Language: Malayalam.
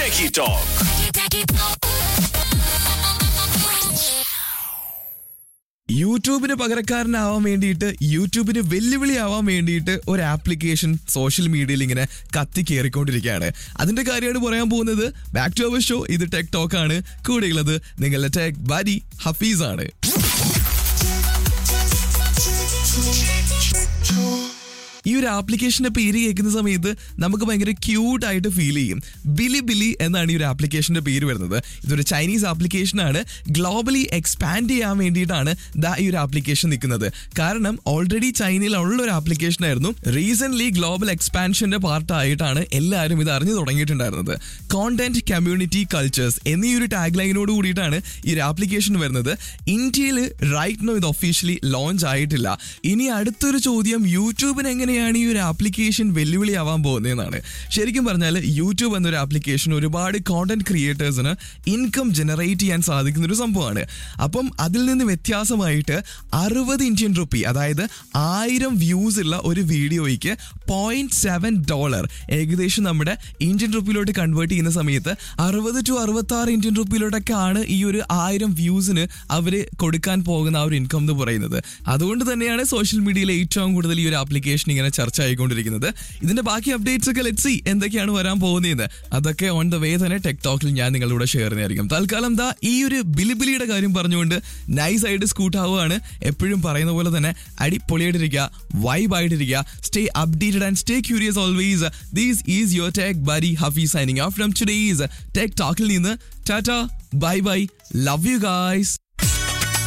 Techie Talk. യൂട്യൂബിന് പകരക്കാരനാവാൻ വേണ്ടിയിട്ട് യൂട്യൂബിന് വെല്ലുവിളിയാവാൻ വേണ്ടിയിട്ട് ഒരു ആപ്ലിക്കേഷൻ സോഷ്യൽ മീഡിയയിൽ ഇങ്ങനെ കത്തി കയറിക്കൊണ്ടിരിക്കുകയാണ് അതിന്റെ കാര്യമാണ് പറയാൻ പോകുന്നത് ബാക്ക് ടു അവർ ഷോ ഇത് ടെക് ടോക്ക് ആണ് കൂടെയുള്ളത് നിങ്ങളുടെ ടെക് ബരി ഹഫീസ് ആണ് ഈ ഒരു ആപ്ലിക്കേഷന്റെ പേര് കേൾക്കുന്ന സമയത്ത് നമുക്ക് ഭയങ്കര ക്യൂട്ട് ആയിട്ട് ഫീൽ ചെയ്യും ബിലി ബിലി എന്നാണ് ഈ ഒരു ആപ്ലിക്കേഷന്റെ പേര് വരുന്നത് ഇതൊരു ചൈനീസ് ആപ്ലിക്കേഷൻ ആണ് ഗ്ലോബലി എക്സ്പാൻഡ് ചെയ്യാൻ വേണ്ടിയിട്ടാണ് ദാ ഈ ഒരു ആപ്ലിക്കേഷൻ നിൽക്കുന്നത് കാരണം ഓൾറെഡി ചൈനയിൽ ഉള്ള ഒരു ആപ്ലിക്കേഷൻ ആയിരുന്നു റീസെന്റ് ഗ്ലോബൽ എക്സ്പാൻഷന്റെ പാർട്ടായിട്ടാണ് എല്ലാവരും ഇത് അറിഞ്ഞു തുടങ്ങിയിട്ടുണ്ടായിരുന്നത് കോണ്ടന്റ് കമ്മ്യൂണിറ്റി കൾച്ചേഴ്സ് എന്നീ ഒരു ടാഗ് ലൈനോട് കൂടിയിട്ടാണ് ഈ ഒരു ആപ്ലിക്കേഷൻ വരുന്നത് ഇന്ത്യയിൽ റൈറ്റ് നോ ഇത് ഒഫീഷ്യലി ലോഞ്ച് ആയിട്ടില്ല ഇനി അടുത്തൊരു ചോദ്യം യൂട്യൂബിന് എങ്ങനെയാണ് ഈ ഒരു ആപ്ലിക്കേഷൻ വെല്ലുവിളിയാവാൻ പോകുന്നതെന്നാണ് ശരിക്കും പറഞ്ഞാൽ യൂട്യൂബ് എന്നൊരു ആപ്ലിക്കേഷൻ ഒരുപാട് കോണ്ടന്റ് ക്രിയേറ്റേഴ്സിന് ഇൻകം ജനറേറ്റ് ചെയ്യാൻ സാധിക്കുന്ന ഒരു സംഭവമാണ് അപ്പം അതിൽ നിന്ന് വ്യത്യാസമായിട്ട് അറുപത് ഇന്ത്യൻ റുപ്പി അതായത് ആയിരം വ്യൂസ് ഉള്ള ഒരു വീഡിയോയ്ക്ക് പോയിന്റ് സെവൻ ഡോളർ ഏകദേശം നമ്മുടെ ഇന്ത്യൻ റുപ്പിയിലോട്ട് കൺവേർട്ട് ചെയ്യുന്ന സമയത്ത് അറുപത് ടു അറുപത്തി ആറ് ഇന്ത്യൻ റുപ്പിയിലോട്ടൊക്കെ ആണ് ഈ ഒരു ആയിരം വ്യൂസിന് അവര് കൊടുക്കാൻ പോകുന്ന ആ ഒരു ഇൻകം എന്ന് പറയുന്നത് അതുകൊണ്ട് തന്നെയാണ് സോഷ്യൽ മീഡിയയിൽ ഏറ്റവും കൂടുതൽ ഈ ഒരു ആപ്ലിക്കേഷൻ ഇങ്ങനെ ചർച്ച ആയിക്കൊണ്ടിരിക്കുന്നത് ഇതിന്റെ ബാക്കി അപ്ഡേറ്റ്സ് ഒക്കെ ലെറ്റ് സി എന്തൊക്കെയാണ് വരാൻ പോകുന്നത് അതൊക്കെ ഓൺ ദ വേ തന്നെ ടെക് ടോക്കിൽ ഞാൻ നിങ്ങളുടെ ഷെയർ ചെയ്യുന്നതായിരിക്കും തൽക്കാലം ദാ ഈ ഒരു ബിലിബിലിയുടെ കാര്യം പറഞ്ഞുകൊണ്ട് നൈസ് ആയിട്ട് സ്കൂട്ട് ആവുകയാണ് എപ്പോഴും പറയുന്ന പോലെ തന്നെ അടിപൊളിയായിട്ടിരിക്കുക വൈബ് ആയിട്ടിരിക്കുക stay updated and stay curious always this is your tech buddy Hafi signing off from today's tech ടോക്കിൽ നിന്ന് tata bye bye love you guys